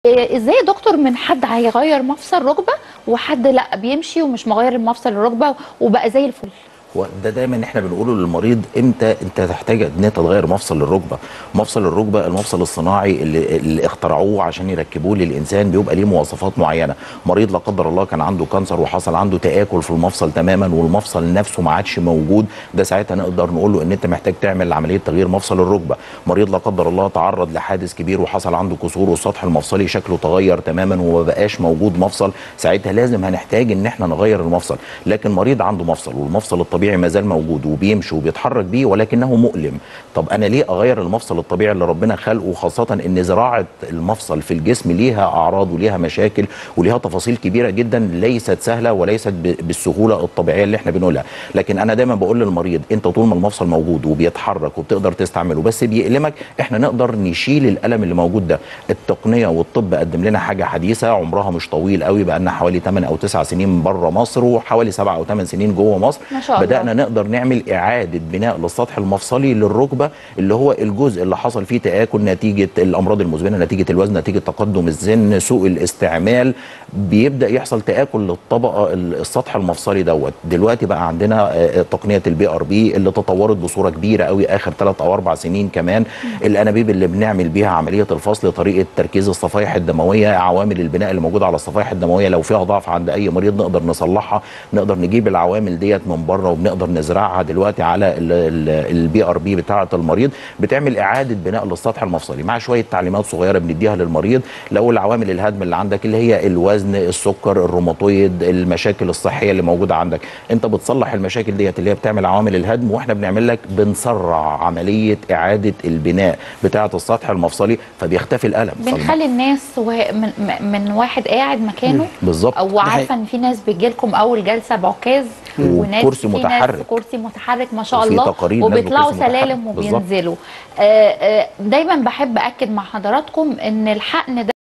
إيه، ازاي يا دكتور من حد هيغير مفصل ركبه وحد لا بيمشي ومش مغير المفصل الركبه وبقى زي الفل هو ده دايما احنا بنقوله للمريض امتى انت تحتاج ان انت تغير مفصل الركبه مفصل الركبه المفصل الصناعي اللي, اللي اخترعوه عشان يركبوه للانسان بيبقى ليه مواصفات معينه مريض لا قدر الله كان عنده كانسر وحصل عنده تاكل في المفصل تماما والمفصل نفسه ما عادش موجود ده ساعتها نقدر نقول له ان انت محتاج تعمل عمليه تغيير مفصل الركبه مريض لا قدر الله تعرض لحادث كبير وحصل عنده كسور والسطح المفصلي شكله تغير تماما وما بقاش موجود مفصل ساعتها لازم هنحتاج ان احنا نغير المفصل لكن مريض عنده مفصل والمفصل الطبيعي ما زال موجود وبيمشي وبيتحرك بيه ولكنه مؤلم طب انا ليه اغير المفصل الطبيعي اللي ربنا خلقه خاصه ان زراعه المفصل في الجسم ليها اعراض وليها مشاكل وليها تفاصيل كبيره جدا ليست سهله وليست ب- بالسهوله الطبيعيه اللي احنا بنقولها لكن انا دايما بقول للمريض انت طول ما المفصل موجود وبيتحرك وبتقدر تستعمله بس بيألمك احنا نقدر نشيل الالم اللي موجود ده التقنيه والطب قدم لنا حاجه حديثه عمرها مش طويل قوي بقى لنا حوالي 8 او 9 سنين بره مصر وحوالي 7 او 8 سنين جوه مصر ما شاء الله. بدانا نقدر نعمل اعاده بناء للسطح المفصلي للركبه اللي هو الجزء اللي حصل فيه تاكل نتيجه الامراض المزمنه نتيجه الوزن نتيجه تقدم السن سوء الاستعمال بيبدا يحصل تاكل للطبقه السطح المفصلي دوت دلوقتي بقى عندنا آه، تقنيه البي ار بي اللي تطورت بصوره كبيره قوي اخر ثلاث او اربع سنين كمان الانابيب اللي بنعمل بيها عمليه الفصل طريقه تركيز الصفائح الدمويه عوامل البناء اللي موجوده على الصفائح الدمويه لو فيها ضعف عند اي مريض نقدر نصلحها نقدر نجيب العوامل ديت من بره وبنقدر نزرعها دلوقتي على البي ار بي بتاعه المريض بتعمل اعاده بناء للسطح المفصلي مع شويه تعليمات صغيره بنديها للمريض لو العوامل الهدم اللي عندك اللي هي الوزن السكر الروماتويد المشاكل الصحيه اللي موجوده عندك انت بتصلح المشاكل ديت اللي هي بتعمل عوامل الهدم واحنا بنعمل لك بنسرع عمليه اعاده البناء بتاعه السطح المفصلي فبيختفي الالم بنخلي الناس وه- من, من واحد قاعد مكانه بالظبط او عارفه ان في ناس بتجي لكم اول جلسه بعكاز وناس وكرسي في ناس متحرك. كرسي متحرك ما شاء وفي الله تقارير ناس وبيطلعوا بكرسي متحرك. سلالم بالظبط. وبينزلوا آه، آه، دايما بحب اكد مع حضراتكم ان الحقن ده